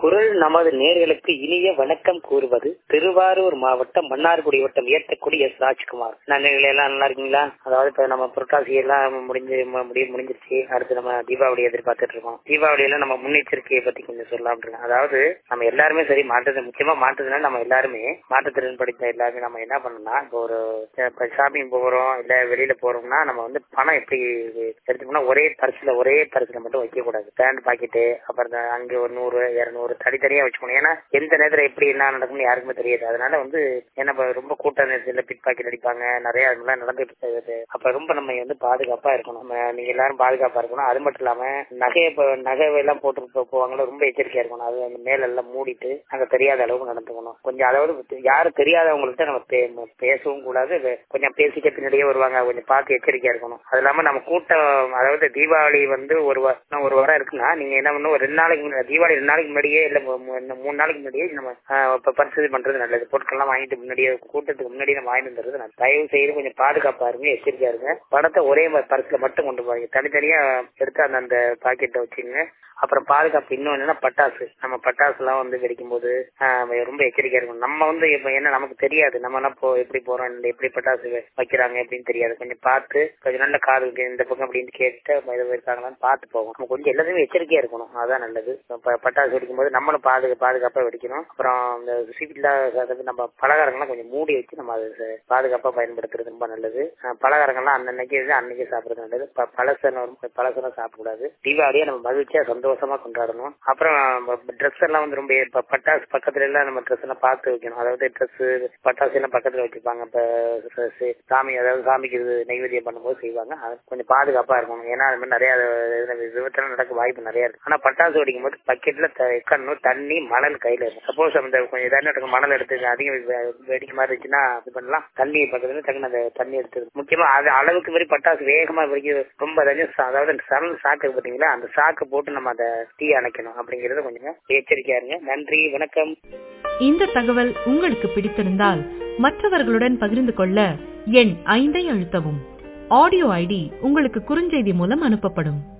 குரல் நமது நேர்களுக்கு இனிய வணக்கம் கூறுவது திருவாரூர் மாவட்டம் மன்னார்குடி வட்டம் ஏத்தக்குடி எஸ் ராஜ்குமார் நன்றிகள் எல்லாம் நல்லா இருக்கீங்களா அதாவது இப்ப நம்ம புரட்டாசி எல்லாம் முடிஞ்சு மு- முடிய முடிஞ்சிருச்சு அடுத்து நம்ம தீபாவளி எதிர்பார்த்துட்டு இருக்கோம் தீபாவளியில நம்ம முன்னெச்சரிக்கையை பத்தி கொஞ்சம் சொல்லலாம் இருக்கேன் அதாவது நம்ம எல்லாருமே சரி மாற்று முக்கியமா மாற்றுதுனா நம்ம எல்லாருமே மாற்றுத்திறன் படித்த எல்லாருமே நம்ம என்ன பண்ணணும்னா இப்போ ஒரு இப்ப ஷாப்பிங் போறோம் இல்ல வெளியில போறோம்னா நம்ம வந்து பணம் எப்படி எடுத்துக்கணும்னா ஒரே பரிசுல ஒரே பரிசுல மட்டும் வைக்க கூடாது பேண்ட் பாக்கெட்டு அப்புறம் இந்த அங்க ஒரு நூறு இருநூறு தனித்தனியா வச்சுக்கணும் ஏன்னா எந்த நேரத்துல எப்படி என்ன நடக்கும்னு யாருக்குமே தெரியாது அதனால வந்து என்ன இப்ப ரொம்ப கூட்ட நெரிசல்ல பிட் பாக்கெட் அடிப்பாங்க நிறைய அதெல்லாம் நடந்துட்டு இருக்குது அப்ப ரொம்ப நம்ம வந்து பாதுகாப்பா இருக்கணும் நம்ம நீங்க எல்லாரும் பாதுகாப்பா இருக்கணும் அது மட்டும் இல்லாம நகையை இப்ப நகை எல்லாம் போட்டு போ- போவாங்களா ரொம்ப எச்சரிக்கையா இருக்கணும் அது அந்த மேல எல்லாம் மூடிட்டு அங்க தெரியாத அளவுக்கு நடந்துக்கணும் கொஞ்சம் அதாவது யாரும் தெரியாதவங்கள்ட்ட நம்ம பே- பேசவும் கூடாது வெ- கொஞ்சம் பேசிக்க பின்னாடியே வருவாங்க கொஞ்சம் பார்த்து எச்சரிக்கையா இருக்கணும் அது இல்லாம நம்ம கூட்டம் அதாவது தீபாவளி வந்து ஒரு வா- இன்னும் ஒரு வாரம் இருக்குன்னா நீங்க என்ன பண்ணணும் ஒரு ரெண்டு நாளைக்கு முன்னாடி தீபாவளி ரெண்டு நாளைக்கு முன்னாடியே இல்ல மூ- மூ- இன்னும் மூணு நாளைக்கு முன்னாடியே நம்ம பர்ச்சேஸ் பண்றது நல்லது பொருட்கள்லாம் வாங்கிட்டு முன்னாடியே கூட்டத்துக்கு முன்னாடி நம்ம வாங்கிட்டு வந்துறது நல்லது தயவு செய்து கொஞ்சம் பாதுகாப்பா இருங்க எச்சரிக்கையா இருங்க பணத்தை ஒரே பர்ஸ்ல மட்டும் கொண்டு போவாங்க தனித்தனியா எடுத்து அந்த அந்த பாக்கெட்டை வச்சுங்க அப்புறம் பாதுகாப்பு இன்னும் என்னன்னா பட்டாசு நம்ம பட்டாசு எல்லாம் வந்து வெடிக்கும் போது ஆஹ், ரொம்ப எச்சரிக்கையா இருக்கணும் நம்ம வந்து இப்ப என்ன நமக்கு தெரியாது நம்ம எல்லாம் போ எப்படி போறோம் இந்த எப்படி பட்டாசு வெ- வைக்கிறாங்க எப்படின்னு தெரியாது கொஞ்சம் பார்த்து கொஞ்சம் நல்ல காது இருக்கு, இந்த பக்கம் அப்படின்னு கேட்டு இது இருக்காங்களான்னு பார்த்து போவோம் நம்ம கொஞ்சம் எல்லாத்தையுமே எச்சரிக்கையா இருக்கணும் அதான் நல்லது இப்ப பட்டாசு வெடிக்கும் போது நம்மளும் பாது பாதுகாப்பா வெடிக்கணும் அப்புறம் இந்த சீட்ல அதாவது நம்ம பலகாரங்கள்லாம் கொஞ்சம் மூடி வச்சு நம்ம அது ச- பாதுகாப்பா பயன்படுத்துறது ரொம்ப நல்லது அஹ் பலகாரங்கள்லாம் அன்னன்னைக்கு இது அன்னைக்கு சாப்பிடுறது நல்லது ப- பழசெல்லாம் ரொம்ப பழசெல்லாம் சாப்பிடக்கூடாது தீபாவளியை நம்ம மகிழ்ச்சியா சந்தோஷமா கொண்டாடணும் அப்புறம் ட்ரெஸ் எல்லாம் வந்து ரொம்ப இப்ப பட்டாசு பக்கத்துல எல்லாம் நம்ம ட்ரெஸ் எல்லாம் பார்த்து வைக்கணும் அதாவது ட்ரெஸ் பட்டாசு எல்லாம் பக்கத்துல வச்சிருப்பாங்க இப்ப dress, சாமி அதாவது சாமிக்கு இது நைவேத்தியம் பண்ணும்போது செய்வாங்க அது கொஞ்சம் பாதுகாப்பா இருக்கணும் ஏன்னா அது மாதிரி நிறைய இது- விபத்துல நடக்க வாய்ப்பு நிறைய இருக்கு ஆனா பட்டாசு வெடிக்கும் போது பக்கெட்ல கண்ணும் தண்ணி மணல் கையில இருக்கும் சப்போஸ் அந்த கொஞ்சம் இதாக இருக்கும் மணல் எடுத்து அதிக வெ- வெடிக்க மாதிரி இருந்துச்சுன்னா இது பண்ணலாம் தண்ணி பக்கத்துல டக்குனு அந்த தண்ணி எடுத்து முக்கியமா அது அளவுக்கு மாதிரி பட்டாசு வேகமா வெடிக்க ரொம்ப அதாவது ச- அதாவது சரல் சாக்கு இருக்கு பாத்தீங்களா அந்த சாக்கு போட்டு நம்ம அதை தீ அணைக்கணும் அப்படிங்கறது கொஞ்சம் எச்சரிக்கையா இருங்க நன்றி வணக்கம் இந்த தகவல் உங்களுக்கு பிடித்திருந்தால் மற்றவர்களுடன் பகிர்ந்து கொள்ள எண் ஐந்தை அழுத்தவும் ஆடியோ ஐடி உங்களுக்கு குறுஞ்செய்தி மூலம் அனுப்பப்படும்